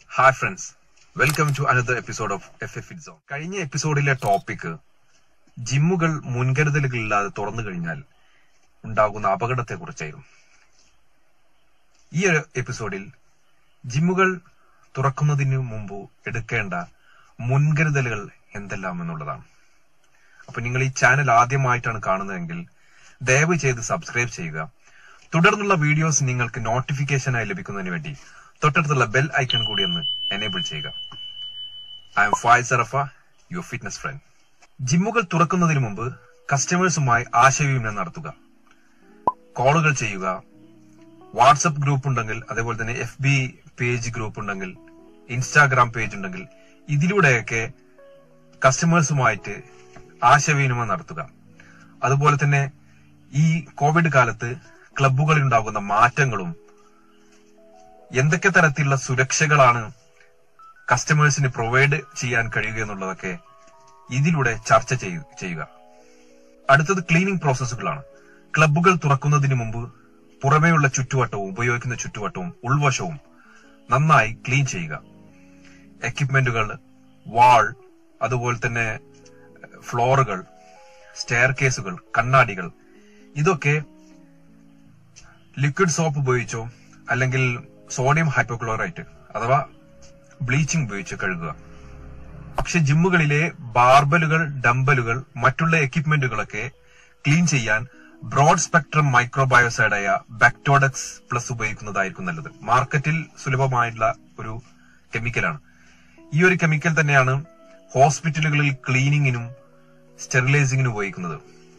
hi friends welcome to another episode of F F it zone കഴിഞ്ഞ എപ്പിസോഡിലെ topic ജിമ്മുകൾ മുൻകരുതലുകളില്ലാതെ തുറന്നു കഴിഞ്ഞാൽ ഉണ്ടാകുന്ന അപകടത്തെ കുറിച്ചായിരുന്നു ഈ ഒരു എപ്പിസോഡിൽ ജിമ്മുകൾ തുറക്കുന്നതിന് മുമ്പ് എടുക്കേണ്ട മുൻകരുതലുകൾ എന്തെല്ലാം എന്നുള്ളതാണ് അപ്പൊ നിങ്ങൾ ഈ ചാനൽ ആദ്യമായിട്ടാണ് കാണുന്നതെങ്കിൽ ദയവ് ചെയ്ത് സബ്സ്ക്രൈബ് ചെയ്യുക തുടർന്നുള്ള വീഡിയോസ് നിങ്ങൾക്ക് നോട്ടിഫിക്കേഷനായി ലഭിക്കുന്നതിന് വേണ്ടി തൊട്ടടുത്തുള്ള ബെൽ ഐക്കൺ കൂടി ഒന്ന് എനേബിൾ ചെയ്യുക ഐ എം ഫായ് സറഫ യുവർ ഫിറ്റ്നസ് ഫ്രണ്ട് ജിമ്മുകൾ തുറക്കുന്നതിന് മുമ്പ് കസ്റ്റമേഴ്സുമായി ആശയവിനിമയം നടത്തുക കോളുകൾ ചെയ്യുക വാട്സപ്പ് ഗ്രൂപ്പ് ഉണ്ടെങ്കിൽ അതേപോലെ തന്നെ എഫ് ബി പേജ് ഗ്രൂപ്പ് ഉണ്ടെങ്കിൽ ഇൻസ്റ്റാഗ്രാം പേജ് ഉണ്ടെങ്കിൽ ഇതിലൂടെയൊക്കെ കസ്റ്റമേഴ്സുമായിട്ട് ആശയവിനിമയം നടത്തുക അതുപോലെ തന്നെ ഈ കോവിഡ് കാലത്ത് ക്ലബ്ബുകളിൽ ഉണ്ടാകുന്ന മാറ്റങ്ങളും എന്തൊക്കെ തരത്തിലുള്ള സുരക്ഷകളാണ് കസ്റ്റമേഴ്സിന് പ്രൊവൈഡ് ചെയ്യാൻ കഴിയുക എന്നുള്ളതൊക്കെ ഇതിലൂടെ ചർച്ച ചെയ്യ- ചെയ്യുക അടുത്തത് ക്ലീനിങ് പ്രോസസ്സുകളാണ് ക്ലബ്ബുകൾ തുറക്കുന്നതിന് മുമ്പ് പുറമേയുള്ള ചുറ്റുവട്ടവും ഉപയോഗിക്കുന്ന ചുറ്റുവട്ടവും ഉൾവശവും നന്നായി ക്ലീൻ ചെയ്യുക എക്യുപ്മെന്റുകൾ വാൾ അതുപോലെ തന്നെ ഫ്ലോറുകൾ സ്റ്റെയർ കേസുകൾ കണ്ണാടികൾ ഇതൊക്കെ ലിക്വിഡ് സോപ്പ് ഉപയോഗിച്ചോ അല്ലെങ്കിൽ സോഡിയം ഹൈപ്പോക്ലോറൈറ്റ് അഥവാ ബ്ലീച്ചിങ് ഉപയോഗിച്ച് കഴുകുക പക്ഷെ ജിമ്മുകളിലെ ബാർബലുകൾ ഡംബലുകൾ മറ്റുള്ള എക്യുപ്മെന്റുകളൊക്കെ ക്ലീൻ ചെയ്യാൻ ബ്രോഡ് സ്പെക്ട്രം മൈക്രോബയോസൈഡായ ബാക്ടോഡക്സ് പ്ലസ് ഉപയോഗിക്കുന്നതായിരിക്കും നല്ലത് മാർക്കറ്റിൽ സുലഭമായിട്ടുള്ള ഒരു കെമിക്കലാണ് ഈ ഒരു കെമിക്കൽ തന്നെയാണ് ഹോസ്പിറ്റലുകളിൽ ക്ലീനിങ്ങിനും സ്റ്റെറിലൈസിങ്ങിനും ഉപയോഗിക്കുന്നത്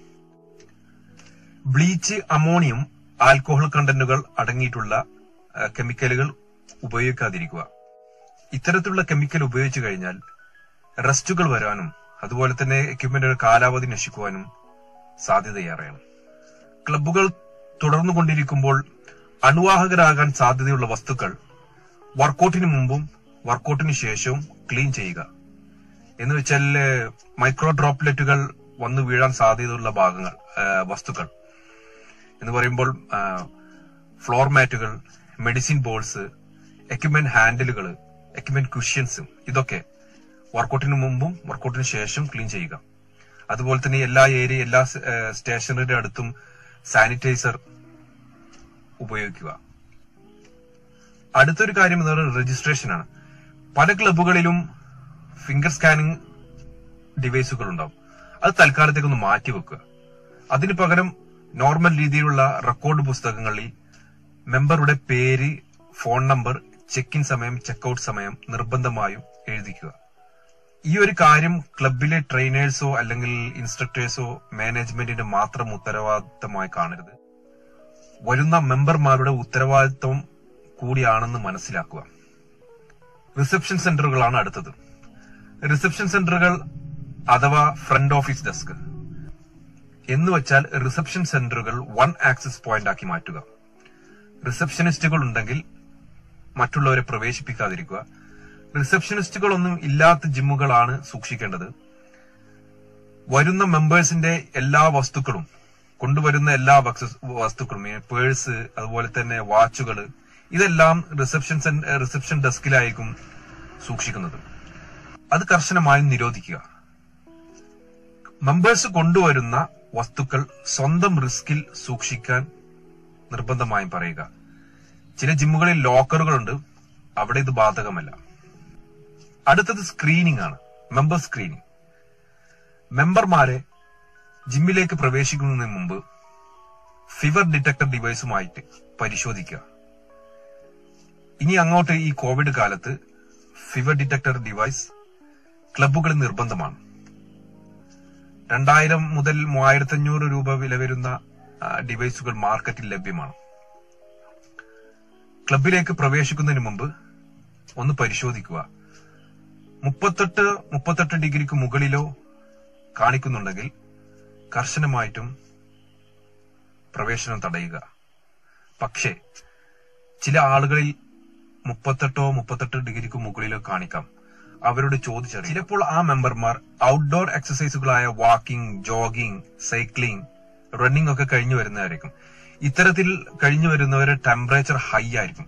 ബ്ലീച്ച് അമോണിയം ആൽക്കഹോൾ കണ്ടന്റുകൾ അടങ്ങിയിട്ടുള്ള ആ, കെമിക്കലുകൾ ഉപയോഗിക്കാതിരിക്കുക ഇത്തരത്തിലുള്ള കെമിക്കൽ ഉപയോഗിച്ചു കഴിഞ്ഞാൽ റസ്റ്റുകൾ വരാനും അതുപോലെ തന്നെ എക്യുപ്മെന്റുകൾ കാലാവധി നശിക്കുവാനും സാധ്യതയേറെയാണ് ക്ലബ്ബുകൾ തുടർന്നുകൊണ്ടിരിക്കുമ്പോൾ അണുവാഹകരാകാൻ സാധ്യതയുള്ള വസ്തുക്കൾ വർക്കൗട്ടിന് മുമ്പും വർക്കൗട്ടിന് ശേഷവും ക്ലീൻ ചെയ്യുക എന്ന് വെച്ചാൽ മൈക്രോ ഡ്രോപ്ലെറ്റുകൾ വന്നു വീഴാൻ സാധ്യതയുള്ള ഭാഗങ്ങൾ ആ, വസ്തുക്കൾ എന്ന് പറയുമ്പോൾ ഫ്ലോർ മാറ്റുകൾ മെഡിസിൻ ബോൾസ് എക്യുപ്മെന്റ് ഹാൻഡിലുകൾ എക്യുപ്മെന്റ് കുഷ്യൻസും ഇതൊക്കെ വർക്കൗട്ടിന് മുമ്പും വർക്കൗട്ടിന് ശേഷം ക്ലീൻ ചെയ്യുക അതുപോലെ തന്നെ എല്ലാ ഏരിയ എല്ലാ സ്റ്റേഷനറിയുടെ അടുത്തും സാനിറ്റൈസർ ഉപയോഗിക്കുക അടുത്തൊരു കാര്യം എന്ന് പറയുന്നത് രജിസ്ട്രേഷൻ ആണ് പല ക്ലബ്ബുകളിലും ഫിംഗർ സ്കാനിങ് ഡിവൈസുകൾ ഉണ്ടാവും അത് തൽക്കാലത്തേക്ക് ഒന്ന് മാറ്റി വെക്കുക അതിന് പകരം നോർമൽ രീതിയിലുള്ള റെക്കോർഡ് പുസ്തകങ്ങളിൽ മെമ്പറുടെ പേര് ഫോൺ നമ്പർ ചെക്ക് ഇൻ സമയം ചെക്കൌട്ട് സമയം നിർബന്ധമായും എഴുതിക്കുക ഈ ഒരു കാര്യം ക്ലബിലെ ട്രെയിനേഴ്സോ അല്ലെങ്കിൽ ഇൻസ്ട്രക്ടേഴ്സോ മാനേജ്മെന്റിന്റെ മാത്രം ഉത്തരവാദിത്തമായി കാണരുത് വരുന്ന മെമ്പർമാരുടെ ഉത്തരവാദിത്വം കൂടിയാണെന്ന് മനസ്സിലാക്കുക റിസപ്ഷൻ സെന്ററുകളാണ് അടുത്തത് റിസപ്ഷൻ സെന്ററുകൾ അഥവാ ഫ്രണ്ട് ഓഫീസ് ഡെസ്ക് എന്ന് വെച്ചാൽ റിസപ്ഷൻ സെന്ററുകൾ വൺ ആക്സസ് പോയിന്റ് ആക്കി മാറ്റുക റിസപ്ഷനിസ്റ്റുകൾ ഉണ്ടെങ്കിൽ മറ്റുള്ളവരെ പ്രവേശിപ്പിക്കാതിരിക്കുക റിസപ്ഷനിസ്റ്റുകളൊന്നും ഇല്ലാത്ത ജിമ്മുകളാണ് സൂക്ഷിക്കേണ്ടത് വരുന്ന മെമ്പേഴ്സിന്റെ എല്ലാ വസ്തുക്കളും കൊണ്ടുവരുന്ന എല്ലാ വക്സ- വസ്തുക്കളും പേഴ്സ് അതുപോലെ തന്നെ വാച്ചുകൾ ഇതെല്ലാം റിസപ്ഷൻ സെൻ- റിസപ്ഷൻ ഡെസ്കിലായിരിക്കും സൂക്ഷിക്കുന്നത് അത് കർശനമായും നിരോധിക്കുക മെമ്പേഴ്സ് കൊണ്ടുവരുന്ന വസ്തുക്കൾ സ്വന്തം റിസ്കിൽ സൂക്ഷിക്കാൻ നിർബന്ധമായും പറയുക ചില ജിമ്മുകളിൽ ലോക്കറുകളുണ്ട് അവിടെ ഇത് ബാധകമല്ല അടുത്തത് സ്ക്രീനിംഗ് ആണ് മെമ്പർ സ്ക്രീനിംഗ് മെമ്പർമാരെ ജിമ്മിലേക്ക് പ്രവേശിക്കുന്നതിന് മുമ്പ് ഫിവർ ഡിറ്റക്ടർ ഡിവൈസുമായിട്ട് പരിശോധിക്കുക ഇനി അങ്ങോട്ട് ഈ കോവിഡ് കാലത്ത് ഫിവർ ഡിറ്റക്ടർ ഡിവൈസ് ക്ലബ്ബുകളിൽ നിർബന്ധമാണ് രണ്ടായിരം മുതൽ മൂവായിരത്തി അഞ്ഞൂറ് രൂപ വില വരുന്ന ആ, ഡിവൈസുകൾ മാർക്കറ്റിൽ ലഭ്യമാണ് ക്ലബിലേക്ക് പ്രവേശിക്കുന്നതിന് മുമ്പ് ഒന്ന് പരിശോധിക്കുക മുപ്പത്തെട്ട് മുപ്പത്തെട്ട് ഡിഗ്രിക്ക് മുകളിലോ കാണിക്കുന്നുണ്ടെങ്കിൽ കർശനമായിട്ടും പ്രവേശനം തടയുക പക്ഷേ ചില ആളുകളിൽ മുപ്പത്തെട്ടോ മുപ്പത്തെട്ട് ഡിഗ്രിക്ക് മുകളിലോ കാണിക്കാം അവരോട് ചോദിച്ചറിയും ചിലപ്പോൾ ആ മെമ്പർമാർ ഔട്ട്ഡോർ എക്സസൈസുകളായ വാക്കിംഗ് ജോഗിംഗ് സൈക്ലിംഗ് റണ്ണിംഗ് ഒക്കെ കഴിഞ്ഞു വരുന്നതായിരിക്കും ഇത്തരത്തിൽ കഴിഞ്ഞു വരുന്നവരുടെ ടെമ്പറേച്ചർ ഹൈ ആയിരിക്കും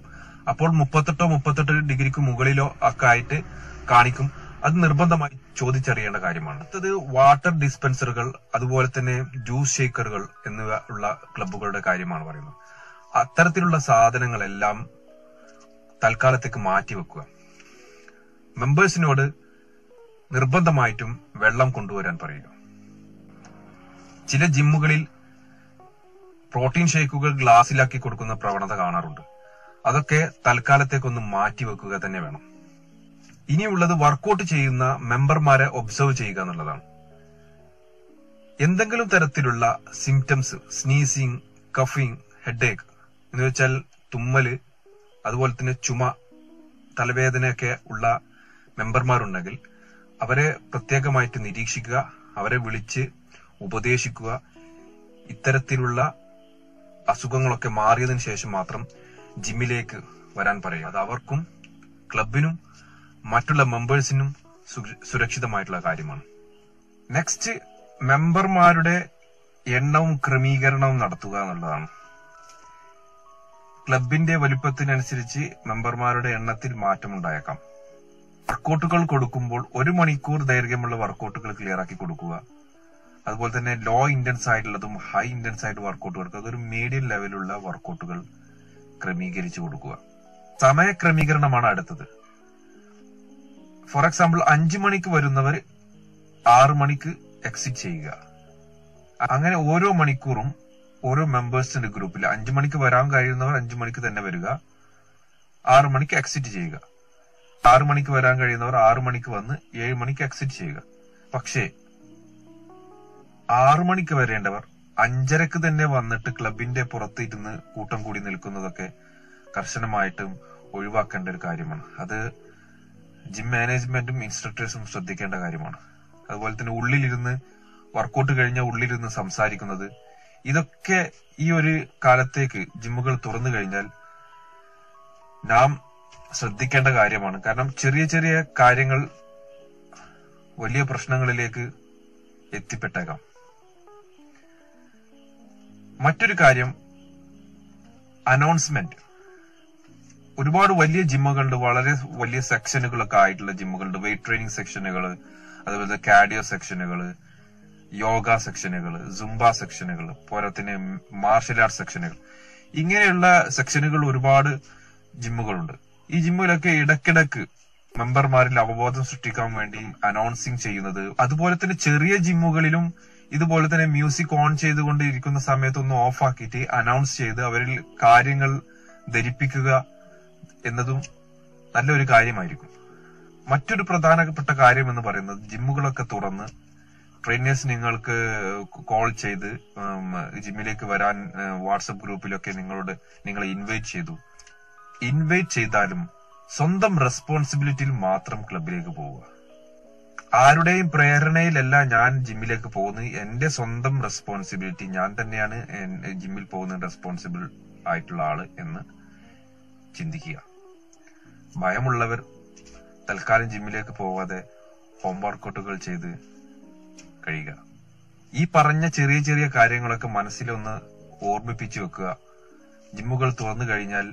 അപ്പോൾ മുപ്പത്തെട്ടോ മുപ്പത്തെട്ട് ഡിഗ്രിക്ക് മുകളിലോ ഒക്കെ ആയിട്ട് കാണിക്കും അത് നിർബന്ധമായി ചോദിച്ചറിയേണ്ട കാര്യമാണ് അടുത്തത് വാട്ടർ ഡിസ്പെൻസറുകൾ അതുപോലെ തന്നെ ജ്യൂസ് ഷേക്കറുകൾ എന്നിവ ഉള്ള ക്ലബ്ബുകളുടെ കാര്യമാണ് പറയുന്നത് അത്തരത്തിലുള്ള സാധനങ്ങളെല്ലാം തൽക്കാലത്തേക്ക് മാറ്റിവെക്കുക മെമ്പേഴ്സിനോട് നിർബന്ധമായിട്ടും വെള്ളം കൊണ്ടുവരാൻ പറയുക ചില ജിമ്മുകളിൽ പ്രോട്ടീൻ ഷേക്കുകൾ ഗ്ലാസ്സിലാക്കി കൊടുക്കുന്ന പ്രവണത കാണാറുണ്ട് അതൊക്കെ തൽക്കാലത്തേക്കൊന്ന് മാറ്റിവെക്കുക തന്നെ വേണം ഇനിയുള്ളത് വർക്കൗട്ട് ചെയ്യുന്ന മെമ്പർമാരെ ഒബ്സർവ് ചെയ്യുക എന്നുള്ളതാണ് എന്തെങ്കിലും തരത്തിലുള്ള സിംറ്റംസ് സ്നീസിങ് കഫിങ് ഹെഡേക്ക് എന്ന് വെച്ചാൽ തുമ്മല് അതുപോലെ തന്നെ ചുമ തലവേദനയൊക്കെ ഉള്ള മെമ്പർമാരുണ്ടെങ്കിൽ അവരെ പ്രത്യേകമായിട്ട് നിരീക്ഷിക്കുക അവരെ വിളിച്ച് ഉപദേശിക്കുക ഇത്തരത്തിലുള്ള അസുഖങ്ങളൊക്കെ മാറിയതിനു ശേഷം മാത്രം ജിമ്മിലേക്ക് വരാൻ പറയുക അത് അവർക്കും ക്ലബിനും മറ്റുള്ള മെമ്പേഴ്സിനും സു- സുരക്ഷിതമായിട്ടുള്ള കാര്യമാണ് നെക്സ്റ്റ് മെമ്പർമാരുടെ എണ്ണവും ക്രമീകരണവും നടത്തുക എന്നുള്ളതാണ് ക്ലബിന്റെ വലുപ്പത്തിനനുസരിച്ച് മെമ്പർമാരുടെ എണ്ണത്തിൽ മാറ്റമുണ്ടായേക്കാം വർക്കൗട്ടുകൾ കൊടുക്കുമ്പോൾ ഒരു മണിക്കൂർ ദൈർഘ്യമുള്ള വർക്കൗട്ടുകൾ ക്ലിയർ ആക്കി കൊടുക്കുക അതുപോലെ തന്നെ ലോ ഇന്റൻസ് ആയിട്ടുള്ളതും ഹൈ ഇന്റൻസ് ആയിട്ട് വർക്കൗട്ട് കൊടുക്കുക അതൊരു മീഡിയം ലെവലുള്ള വർക്കൗട്ടുകൾ ക്രമീകരിച്ചു കൊടുക്കുക സമയ ക്രമീകരണമാണ് അടുത്തത് ഫോർ എക്സാമ്പിൾ അഞ്ചു മണിക്ക് വരുന്നവർ ആറ് മണിക്ക് എക്സിറ്റ് ചെയ്യുക അങ്ങനെ ഓരോ മണിക്കൂറും ഓരോ മെമ്പേഴ്സിന്റെ ഗ്രൂപ്പിൽ അഞ്ചു മണിക്ക് വരാൻ കഴിയുന്നവർ അഞ്ചു മണിക്ക് തന്നെ വരിക ആറ് മണിക്ക് എക്സിറ്റ് ചെയ്യുക ആറ് മണിക്ക് വരാൻ കഴിയുന്നവർ ആറ് മണിക്ക് വന്ന് ഏഴ് മണിക്ക് എക്സിറ്റ് ചെയ്യുക പക്ഷേ ആറു മണിക്ക് വരേണ്ടവർ അഞ്ചരക്ക് തന്നെ വന്നിട്ട് ക്ലബിന്റെ പുറത്തിരുന്ന് കൂട്ടം കൂടി നിൽക്കുന്നതൊക്കെ കർശനമായിട്ടും ഒഴിവാക്കേണ്ട ഒരു കാര്യമാണ് അത് ജിം മാനേജ്മെന്റും ഇൻസ്ട്രക്ടേഴ്സും ശ്രദ്ധിക്കേണ്ട കാര്യമാണ് അതുപോലെ തന്നെ ഉള്ളിലിരുന്ന് വർക്കൗട്ട് കഴിഞ്ഞ ഉള്ളിലിരുന്ന് സംസാരിക്കുന്നത് ഇതൊക്കെ ഈ ഒരു കാലത്തേക്ക് ജിമ്മുകൾ തുറന്നു കഴിഞ്ഞാൽ നാം ശ്രദ്ധിക്കേണ്ട കാര്യമാണ് കാരണം ചെറിയ ചെറിയ കാര്യങ്ങൾ വലിയ പ്രശ്നങ്ങളിലേക്ക് എത്തിപ്പെട്ടേക്കാം മറ്റൊരു കാര്യം അനൗൺസ്മെന്റ് ഒരുപാട് വലിയ ജിമ്മുകളുണ്ട് വളരെ വലിയ സെക്ഷനുകളൊക്കെ ആയിട്ടുള്ള ജിമ്മുകളുണ്ട് വെയിറ്റ് ട്രെയിനിങ് സെക്ഷനുകൾ അതുപോലെ കാർഡിയോ സെക്ഷനുകൾ യോഗ സെക്ഷനുകൾ സുംബ സെക്ഷനുകൾ പോരാത്തിന് മാർഷൽ ആർട്ട് സെക്ഷനുകൾ ഇങ്ങനെയുള്ള സെക്ഷനുകൾ ഒരുപാട് ജിമ്മുകളുണ്ട് ഈ ജിമ്മിലൊക്കെ ഇടക്കിടക്ക് മെമ്പർമാരിൽ അവബോധം സൃഷ്ടിക്കാൻ വേണ്ടി അനൗൺസിങ് ചെയ്യുന്നത് അതുപോലെ തന്നെ ചെറിയ ജിമ്മുകളിലും ഇതുപോലെ തന്നെ മ്യൂസിക് ഓൺ ചെയ്തുകൊണ്ട് ഇരിക്കുന്ന സമയത്ത് ഒന്ന് ഓഫ് ആക്കിയിട്ട് അനൗൺസ് ചെയ്ത് അവരിൽ കാര്യങ്ങൾ ധരിപ്പിക്കുക എന്നതും നല്ലൊരു കാര്യമായിരിക്കും മറ്റൊരു പ്രധാനപ്പെട്ട കാര്യം എന്ന് പറയുന്നത് ജിമ്മുകളൊക്കെ തുറന്ന് ട്രെയിനേഴ്സ് നിങ്ങൾക്ക് കോൾ ചെയ്ത് ഉം, ജിമ്മിലേക്ക് വരാൻ വാട്സപ്പ് ഗ്രൂപ്പിലൊക്കെ നിങ്ങളോട് നിങ്ങളെ ഇൻവൈറ്റ് ചെയ്തു ഇൻവൈറ്റ് ചെയ്താലും സ്വന്തം റെസ്പോൺസിബിലിറ്റിയിൽ മാത്രം ക്ലബിലേക്ക് പോവുക ആരുടെയും പ്രേരണയിലല്ല ഞാൻ ജിമ്മിലേക്ക് പോകുന്നത് എന്റെ സ്വന്തം റെസ്പോൺസിബിലിറ്റി ഞാൻ തന്നെയാണ് എൻ- ജിമ്മിൽ പോകുന്ന റെസ്പോൺസിബിൾ ആയിട്ടുള്ള ആള് എന്ന് ചിന്തിക്കുക ഭയമുള്ളവർ തൽക്കാലം ജിമ്മിലേക്ക് പോവാതെ ഹോം വർക്കൗട്ടുകൾ ചെയ്ത് കഴിയുക ഈ പറഞ്ഞ ചെറിയ ചെറിയ കാര്യങ്ങളൊക്കെ മനസ്സിലൊന്ന് ഓർമ്മിപ്പിച്ചു വെക്കുക ജിമ്മുകൾ തുറന്നു കഴിഞ്ഞാൽ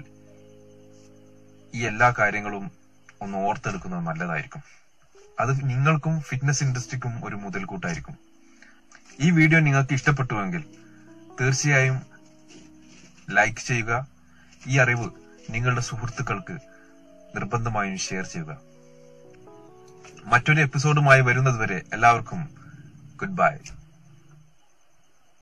ഈ എല്ലാ കാര്യങ്ങളും ഒന്ന് ഓർത്തെടുക്കുന്നത് നല്ലതായിരിക്കും അത് നിങ്ങൾക്കും ഫിറ്റ്നസ് ഇൻഡസ്ട്രിക്കും ഒരു മുതൽക്കൂട്ടായിരിക്കും ഈ വീഡിയോ നിങ്ങൾക്ക് ഇഷ്ടപ്പെട്ടുവെങ്കിൽ തീർച്ചയായും ലൈക്ക് ചെയ്യുക ഈ അറിവ് നിങ്ങളുടെ സുഹൃത്തുക്കൾക്ക് നിർബന്ധമായും ഷെയർ ചെയ്യുക മറ്റൊരു എപ്പിസോഡുമായി വരുന്നതുവരെ എല്ലാവർക്കും ഗുഡ് ബൈ